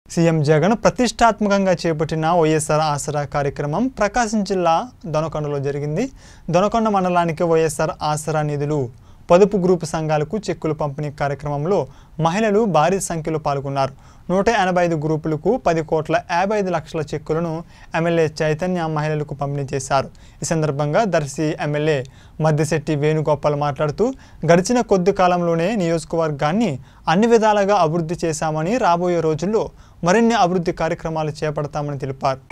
CM Jagan ప్రతిష్టాత్మకంగా చేపట్టిన వైఎస్ఆర్ ఆసరా కార్యక్రమం ప్రకాశం జిల్లా దొనకొండలో జరిగింది దొనకొండ మండలానికి వైఎస్ఆర్ ఆసరా నిధులు పొదుపు గ్రూపు సంఘాలకు చెక్కులు పంపిణీ కార్యక్రమంలో మహిళలు భారీ సంఖ్యలో పాల్గొన్నారు నూట ఎనభై ఐదు గ్రూపులకు పది కోట్ల యాభై ఐదు లక్షల చెక్కులను ఎమ్మెల్యే చైతన్య మహిళలకు పంపిణీ చేశారు ఈ సందర్భంగా దర్శి ఎమ్మెల్యే మద్దిశెట్టి వేణుగోపాల్ మాట్లాడుతూ గడిచిన కొద్ది కాలంలోనే నియోజకవర్గాన్ని అన్ని విధాలుగా అభివృద్ధి చేశామని రాబోయే రోజుల్లో మరిన్ని అభివృద్ధి కార్యక్రమాలు చేపడతామని తెలిపారు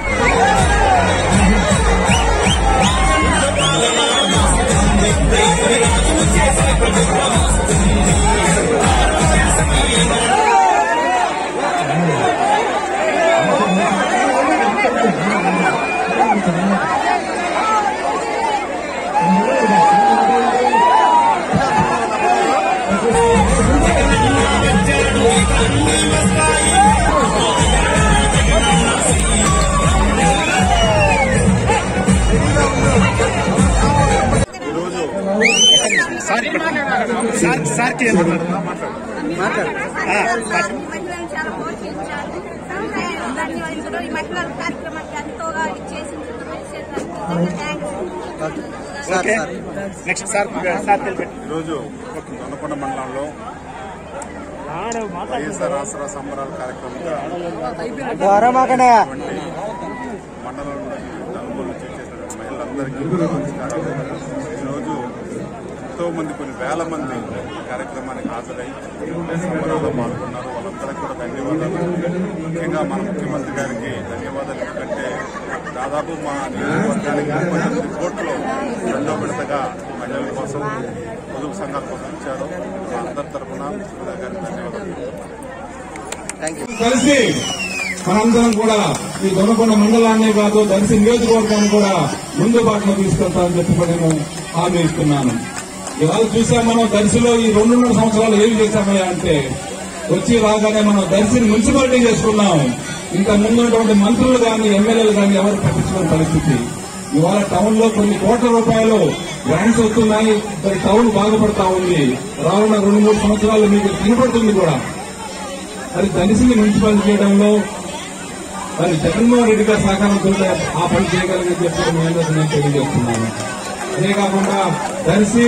ఈరోజు సార్ సార్ సార్కి మాట్లాడు మహిళలను చాలా ప్రోత్సహించారు సహాయాలు ధన్యవాదాలు ఈ మహిళల కార్యక్రమానికి ఎంతోగా చేసినందుకు thanks okay next sir sir తెలిపెట్టి ఈరోజు దొండకొండ మండలంలో వైఎస్ఆర్ ఆసరా సంబరాల కార్యక్రమంగా ఇటువంటి మండలం నలుగురు చేసేటువంటి మహిళలందరికీ కూడా నమస్కారాలు ఈరోజు ఎంతో మంది కొన్ని వేల మంది ఈ కార్యక్రమానికి హాజరై సంబరాల్లో పాల్గొన్నారు వాళ్ళందరికీ కూడా ధన్యవాదాలు ముఖ్యంగా మన ముఖ్యమంత్రి గారికి ధన్యవాదాలు ఎందుకంటే దాదాపు మా నియోజకవర్గానికి ముప్పై ఎనిమిది కోట్లు రెండో విడతగా మహిళల కోసం పొదుపు సంఘాల కోసం ఇచ్చారు మా అందరి తరఫున సుధా గారికి ధన్యవాదాలు కలిసి మనందరం కూడా ఈ దొనకొండ మండలాన్ని కాదు దర్శి నియోజకవర్గాన్ని కూడా ముందు బాటలో తీసుకెళ్తామని చెప్పి కూడా నేను హామీ ఇస్తున్నాను ఇవాళ చూసాం మనం దర్శిలో ఈ రెండున్నర సంవత్సరాలు ఏం చేశామయ్యా అంటే వచ్చి రాగానే మనం దర్శిని మున్సిపాలిటీ చేసుకున్నాం ఇంకా ముందున్నటువంటి మంత్రులు కానీ ఎమ్మెల్యేలు కానీ ఎవరు పట్టించుకునే పరిస్థితి ఇవాళ టౌన్ లో కొన్ని కోట్ల రూపాయలు గ్రాంట్స్ వస్తున్నాయి మరి టౌన్ బాగుపడతా ఉంది రానున్న రెండు మూడు సంవత్సరాలు మీకు కనపడుతుంది కూడా మరి దర్శిని మున్సిపాలిటీ చేయడంలో మరి జగన్మోహన్ రెడ్డి గారి సహకారంతో ఆ పని చేయగలని చెప్పి మీ అందరికీ నేను తెలియజేస్తున్నాను అదే కాకుండా దర్శి